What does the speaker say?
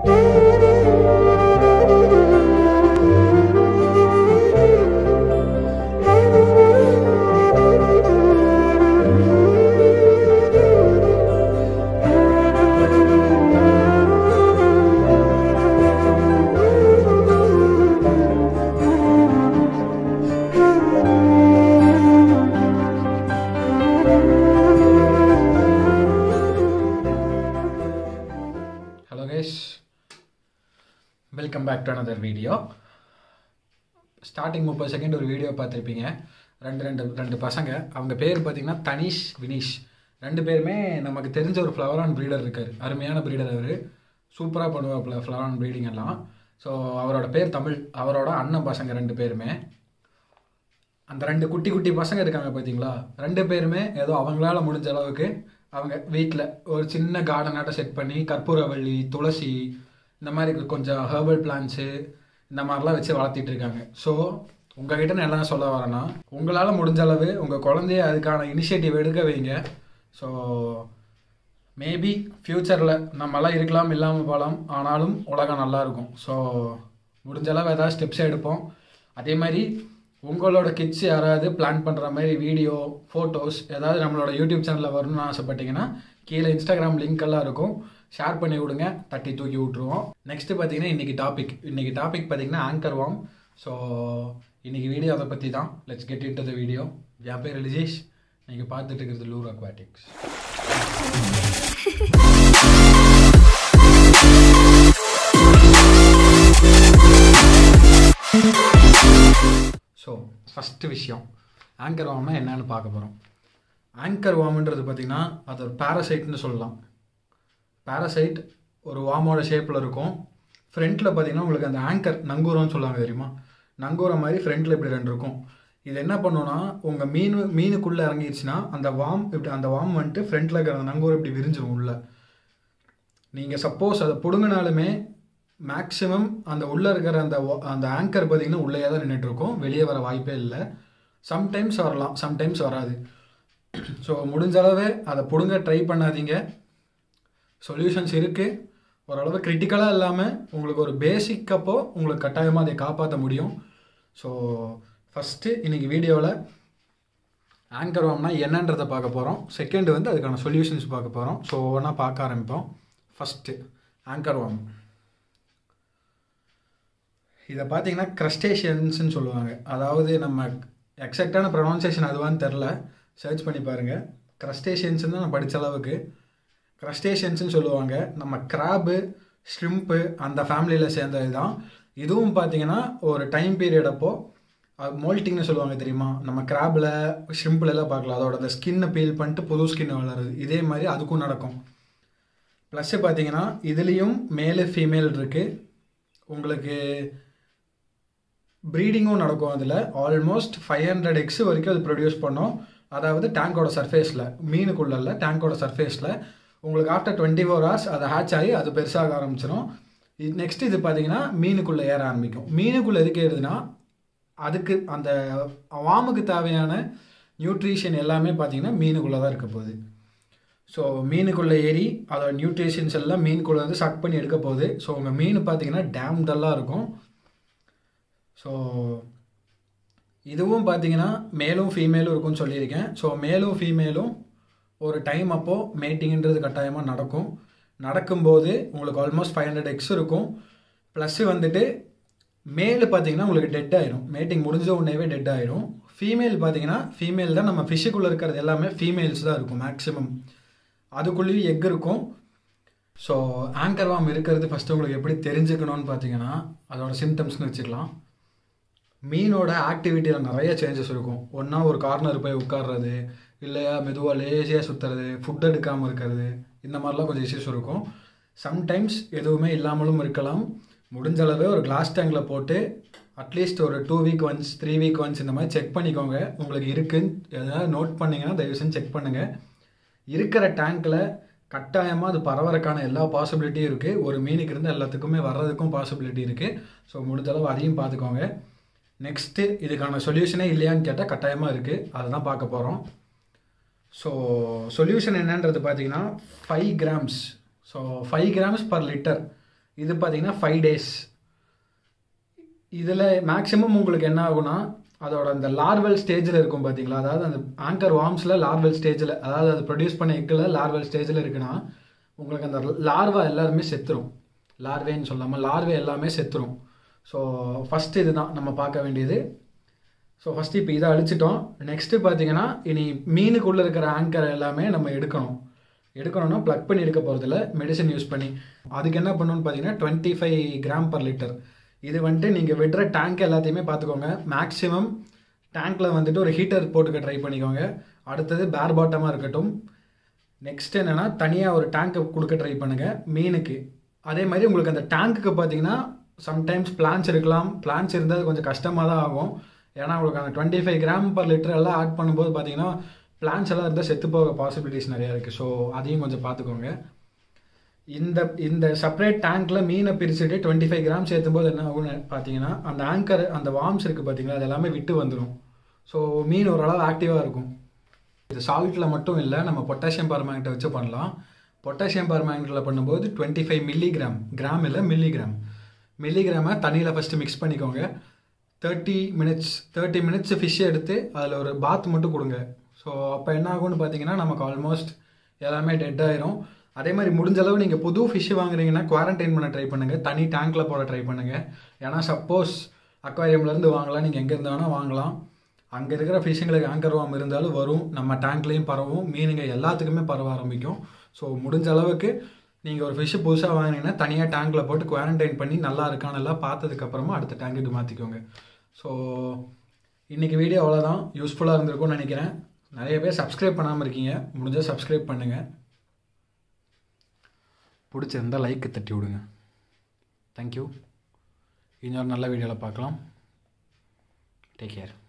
hello guys welcome back to another video starting முப்பது second ஒரு video பார்த்துருப்பீங்க ரெண்டு ரெண்டு ரெண்டு பசங்க அவங்க பேர் பார்த்தீங்கன்னா தனிஷ் வினிஷ் ரெண்டு பேருமே நமக்கு தெரிஞ்ச ஒரு ஃப்ளவர் ஆன் ப்ரீடர் இருக்கார் அருமையான ப்ரீடர் அவர் சூப்பராக பண்ணுவாப்புல ஃப்ளவர் ஆன் ப்ரீடிங் எல்லாம் ஸோ அவரோட பேர் தமிழ் அவரோட அண்ணன் பசங்க ரெண்டு பேருமே அந்த ரெண்டு குட்டி குட்டி பசங்க இருக்காங்க பார்த்தீங்களா ரெண்டு பேருமே ஏதோ அவங்களால முடிஞ்ச அளவுக்கு அவங்க வீட்டில் ஒரு சின்ன கார்டனாட்ட செட் பண்ணி கற்பூரவள்ளி துளசி இந்த மாதிரி கொஞ்சம் ஹெர்பல் பிளான்ஸு இந்த மாதிரிலாம் வச்சு வளர்த்திட்டு இருக்காங்க ஸோ உங்ககிட்ட நான் என்ன சொல்ல வரேன்னா உங்களால் முடிஞ்ச அளவு உங்கள் குழந்தைய அதுக்கான இனிஷியேட்டிவ் எடுக்க வைங்க ஸோ மேபி ஃப்யூச்சரில் நம்மலாம் இருக்கலாம் இல்லாமல் போகலாம் ஆனாலும் உலகம் நல்லா இருக்கும் ஸோ முடிஞ்ச அளவு ஏதாவது ஸ்டெப்ஸ் எடுப்போம் அதே மாதிரி உங்களோட கிட்ஸ் யாராவது பிளான் பண்ணுற மாதிரி வீடியோ ஃபோட்டோஸ் ஏதாவது நம்மளோட யூடியூப் சேனலில் வரணும்னு ஆசைப்பட்டீங்கன்னா கீழே இன்ஸ்டாகிராம் லிங்க் எல்லாம் இருக்கும் ஷேர் பண்ணி விடுங்க தட்டி தூக்கி விட்ருவோம் நெக்ஸ்ட்டு பார்த்தீங்கன்னா இன்றைக்கி டாபிக் இன்றைக்கி டாபிக் பார்த்தீங்கன்னா ஆங்கர் வாம் ஸோ இன்றைக்கி வீடியோ அதை பற்றி தான் let's get into the video என் பேர் ரிஜேஷ் நீங்கள் பார்த்துட்டு இருக்கிறது லூர் அக்வாட்டிக்ஸ் ஸோ ஃபஸ்ட்டு விஷயம் ஆங்கர் வாம்னா என்னன்னு பார்க்க போகிறோம் ஆங்கர் வாம்ன்றது பார்த்திங்கன்னா அது ஒரு பேரசைட்னு சொல்லலாம் பேரசைட் ஒரு வாமோட ஷேப்பில் இருக்கும் ஃப்ரண்ட்டில் பார்த்தீங்கன்னா உங்களுக்கு அந்த ஆங்கர் நங்கூரம்னு சொல்லுவாங்க தெரியுமா நங்கூரம் மாதிரி ஃப்ரண்ட்டில் இப்படி ரெண்டு இருக்கும் இது என்ன பண்ணுன்னா உங்கள் மீன் மீனுக்குள்ளே இறங்கிடுச்சுன்னா அந்த வாம் இப்படி அந்த வாம் வந்துட்டு ஃப்ரண்ட்டில் இருக்கிற அந்த நங்கூரம் இப்படி விரிஞ்சிரும் உள்ள நீங்கள் சப்போஸ் அதை பிடுங்கினாலுமே மேக்ஸிமம் அந்த உள்ளே இருக்கிற அந்த wa- அந்த ஆங்கர் பார்த்தீங்கன்னா உள்ளேயே தான் நின்றுட்டு இருக்கும் வெளியே வர வாய்ப்பே இல்லை சம்டைம்ஸ் வரலாம் சம்டைம்ஸ் வராது ஸோ முடிஞ்ச அளவு அதை பிடுங்க ட்ரை பண்ணாதீங்க சொல்யூஷன்ஸ் இருக்குது ஓரளவு கிரிட்டிக்கலாக இல்லாமல் உங்களுக்கு ஒரு பேசிக் அப்போ உங்களுக்கு கட்டாயமாக அதை காப்பாற்ற முடியும் ஸோ ஃபஸ்ட்டு இன்னைக்கு வீடியோவில் ஆங்கர் வாம்னா என்னன்றதை பார்க்க போகிறோம் செகண்ட் வந்து அதுக்கான சொல்யூஷன்ஸ் பார்க்க போகிறோம் ஸோ ஒவ்வொன்றா பார்க்க ஆரம்பிப்போம் ஃபஸ்ட்டு ஆங்கர் வாம் இதை பார்த்தீங்கன்னா க்ரஸ்டேஷியன்ஸ்னு சொல்லுவாங்க அதாவது நம்ம எக்ஸாக்டான ப்ரொனவுன்சியேஷன் அதுவான்னு தெரில சர்ச் பண்ணி பாருங்கள் க்ரஸ்டேஷியன்ஸ் தான் நான் படித்த அளவுக்கு க்ரஸ்டேஷியன்ஸ்னு சொல்லுவாங்க நம்ம கிராபு ஷ்ரிம்ப்பு அந்த ஃபேமிலியில் சேர்ந்தது தான் இதுவும் பார்த்தீங்கன்னா ஒரு டைம் பீரியட் அப்போ மோல்ட்டிங்னு சொல்லுவாங்க தெரியுமா நம்ம கிராபில் ஷ்ரிம்பில் எல்லாம் பார்க்கலாம் அதோட அந்த ஸ்கின்னை பீல் பண்ணிட்டு புது ஸ்கின் வளருது இதே மாதிரி அதுக்கும் நடக்கும் ப்ளஸ்ஸு பார்த்தீங்கன்னா இதுலேயும் மேலு ஃபீமேல் இருக்குது உங்களுக்கு ப்ரீடிங்கும் நடக்கும் அதில் ஆல்மோஸ்ட் ஃபைவ் ஹண்ட்ரட் எக்ஸ் வரைக்கும் அது ப்ரொடியூஸ் பண்ணும் அதாவது டேங்கோட சர்ஃபேஸில் மீனுக்குள்ள இல்லை டேங்கோட சர்ஃபேஸில் உங்களுக்கு ஆஃப்டர் டுவெண்ட்டி ஃபோர் ஹவர்ஸ் அது ஹேட்ச் ஆகி அது பெருசாக ஆரம்பிச்சிடும் இது நெக்ஸ்ட் இது பார்த்தீங்கன்னா மீனுக்குள்ளே ஏற ஆரம்பிக்கும் மீனுக்குள்ளே எதுக்கு ஏறுதுன்னா அதுக்கு அந்த வாமுக்கு தேவையான நியூட்ரிஷன் எல்லாமே பார்த்தீங்கன்னா மீனுக்குள்ளே தான் இருக்க போகுது ஸோ மீனுக்குள்ளே ஏறி அதோட நியூட்ரிஷன்ஸ் எல்லாம் மீனுக்குள்ளே வந்து சக் பண்ணி எடுக்க போகுது ஸோ உங்கள் மீன் பார்த்தீங்கன்னா டேம்டெல்லாம் இருக்கும் ஸோ இதுவும் பார்த்தீங்கன்னா மேலும் ஃபீமேலும் இருக்கும்னு சொல்லியிருக்கேன் ஸோ மேலும் ஃபீமேலும் ஒரு டைம் அப்போது மேட்டிங்ன்றது கட்டாயமாக நடக்கும் நடக்கும்போது உங்களுக்கு ஆல்மோஸ்ட் ஃபைவ் ஹண்ட்ரட் எக்ஸ் இருக்கும் ப்ளஸ்ஸு வந்துட்டு மேலு பார்த்தீங்கன்னா உங்களுக்கு டெட் ஆயிரும் மேட்டிங் முடிஞ்ச உடனேவே டெட் ஆயிரும் ஃபீமேல் பார்த்தீங்கன்னா ஃபீமேல் தான் நம்ம ஃபிஷ்ஷுக்குள்ளே இருக்கிறது எல்லாமே ஃபீமேல்ஸ் தான் இருக்கும் மேக்ஸிமம் அதுக்குள்ளேயும் எக் இருக்கும் ஸோ ஆங்கர் வாம் இருக்கிறது ஃபஸ்ட்டு உங்களுக்கு எப்படி தெரிஞ்சுக்கணும்னு பார்த்தீங்கன்னா அதோட சிம்டம்ஸ்னு வச்சுக்கலாம் மீனோட ஆக்டிவிட்டியில் நிறைய சேஞ்சஸ் இருக்கும் ஒன்றா ஒரு கார்னர் போய் உட்கார்றது இல்லையா மெதுவாக லேசியாக சுற்றுறது ஃபுட் எடுக்காமல் இருக்கிறது இந்த மாதிரிலாம் கொஞ்சம் இஷ்யூஸ் இருக்கும் சம்டைம்ஸ் எதுவுமே இல்லாமலும் இருக்கலாம் முடிஞ்ச அளவு ஒரு கிளாஸ் டேங்கில் போட்டு அட்லீஸ்ட் ஒரு two week once three week once இந்த மாதிரி செக் பண்ணிக்கோங்க உங்களுக்கு இருக்குன்னு எதாவது நோட் பண்ணிங்கன்னா தயவு செஞ்சு செக் பண்ணுங்கள் இருக்கிற டேங்க்கில் கட்டாயமாக அது பரவறக்கான எல்லா பாசிபிலிட்டியும் இருக்குது ஒரு மீனுக்கு இருந்து எல்லாத்துக்குமே வர்றதுக்கும் பாசிபிலிட்டி இருக்குது ஸோ முடிஞ்ச அளவு அதையும் பார்த்துக்கோங்க நெக்ஸ்ட்டு இதுக்கான சொல்யூஷனே இல்லையான்னு கேட்டால் கட்டாயமாக இருக்குது அதை தான் பார்க்க போகிறோம் ஸோ சொல்யூஷன் என்னன்றது பார்த்தீங்கன்னா five grams so five grams per litre இது பார்த்தீங்கன்னா ஃபைவ் டேஸ் இதில் மேக்ஸிமம் உங்களுக்கு என்ன ஆகும்னா அதோட அந்த லார்வல் ஸ்டேஜில் இருக்கும் பார்த்தீங்களா அதாவது அந்த ஆங்கர் வார்ம்ஸில் லார்வல் ஸ்டேஜில் அதாவது அது ப்ரொடியூஸ் பண்ண எக்கில் லார்வல் ஸ்டேஜில் இருக்குன்னா உங்களுக்கு அந்த லார்வா எல்லாருமே செத்துரும் லார்வேன்னு சொல்லாமல் லார்வே எல்லாமே செத்துரும் ஸோ ஃபஸ்ட்டு இதுதான் நம்ம பார்க்க வேண்டியது ஸோ ஃபஸ்ட்டு இப்போ இதை அழிச்சிட்டோம் நெக்ஸ்ட்டு பார்த்தீங்கன்னா இனி மீனுக்குள்ளே இருக்கிற ஆங்கர் எல்லாமே நம்ம எடுக்கணும் எடுக்கணும்னா ப்ளக் பண்ணி எடுக்க போகிறதில்ல மெடிசன் யூஸ் பண்ணி அதுக்கு என்ன பண்ணணும்னு பார்த்தீங்கன்னா twenty five gram per litre இது வந்துட்டு நீங்கள் விடுற டேங்க் எல்லாத்தையுமே பார்த்துக்கோங்க மேக்ஸிமம் டேங்க்கில் வந்துட்டு ஒரு ஹீட்டர் போட்டுக்க ட்ரை பண்ணிக்கோங்க அடுத்தது பேர் பாட்டமாக இருக்கட்டும் நெக்ஸ்ட் என்னென்னா தனியாக ஒரு டேங்க்கை கொடுக்க ட்ரை பண்ணுங்கள் மீனுக்கு அதே மாதிரி உங்களுக்கு அந்த டேங்க்குக்கு பார்த்தீங்கன்னா சம்டைம்ஸ் பிளான்ஸ் இருக்கலாம் பிளான்ஸ் இருந்தால் அது கொஞ்சம் கஷ்டமாக தான் ஆகும் ஏன்னா உங்களுக்கு அந்த twenty five gram per litre எல்லாம் ஆட் பண்ணும்போது பார்த்தீங்கன்னா பிளான்ஸ் எல்லாம் இருந்தால் செத்து போக பாசிபிலிட்டிஸ் நிறையா இருக்குது ஸோ அதையும் கொஞ்சம் பார்த்துக்கோங்க இந்த இந்த செப்பரேட் டேங்க்கில் மீனை பிரிச்சுட்டு டுவெண்ட்டி ஃபைவ் கிராம் சேர்த்தும் போது என்ன ஆகும்னு பார்த்தீங்கன்னா அந்த ஆங்கர் அந்த வார்ம்ஸ் இருக்குது பார்த்தீங்களா அது எல்லாமே விட்டு வந்துடும் ஸோ மீன் ஓரளவு ஆக்டிவாக இருக்கும் இது சால்ட்டில் மட்டும் இல்லை நம்ம பொட்டாசியம் பர்மேங்கட்டை வச்சு பண்ணலாம் பொட்டாசியம் பர்மேங்கட்டில் பண்ணும்போது டுவெண்ட்டி ஃபைவ் மில்லிகிராம் கிராம் இல்லை மில்லிகிராம் மில்லிகிராமை தண்ணியில் ஃபஸ்ட்டு மிக்ஸ் பண்ணிக்கோங்க thirty minutes thirty minutes fish எடுத்து அதில் ஒரு பாத் மட்டும் கொடுங்க ஸோ அப்போ என்ன ஆகும்னு பார்த்தீங்கன்னா நமக்கு ஆல்மோஸ்ட் எல்லாமே டெட் ஆயிரும் அதே மாதிரி முடிஞ்ச அளவு நீங்கள் புது ஃபிஷ் வாங்குறீங்கன்னா குவாரண்டைன் பண்ண ட்ரை பண்ணுங்கள் தனி டேங்க்கில் போட ட்ரை பண்ணுங்கள் ஏன்னா சப்போஸ் அக்வாரியம்லேருந்து வாங்கலாம் நீங்கள் எங்கே இருந்தாலும் வாங்கலாம் அங்கே இருக்கிற ஃபிஷ்ஷுங்களுக்கு ஆங்கர் வாம் இருந்தாலும் வரும் நம்ம டேங்க்லேயும் பரவும் மீனுங்க எல்லாத்துக்குமே பரவ ஆரம்பிக்கும் ஸோ முடிஞ்ச அளவுக்கு நீங்கள் ஒரு ஃபிஷ்ஷு புதுசாக வாங்கினீங்கன்னா தனியாக டேங்க்கில் போட்டு குவாரண்டைன் பண்ணி நல்லா இருக்கான்னு எல்லாம் பார்த்ததுக்கப்புறமா அடுத்த டேங்குக்கு மாற்றிக்கோங்க ஸோ இன்றைக்கி வீடியோ அவ்வளோதான் யூஸ்ஃபுல்லாக இருந்திருக்கும்னு நினைக்கிறேன் நிறைய பேர் சப்ஸ்கிரைப் பண்ணாமல் இருக்கீங்க முடிஞ்சால் சப்ஸ்கிரைப் பண்ணுங்கள் பிடிச்சிருந்தால் லைக்கு தட்டி விடுங்க தேங்க்யூ இன்னொரு நல்ல வீடியோவில் பார்க்கலாம் டேக் கேர்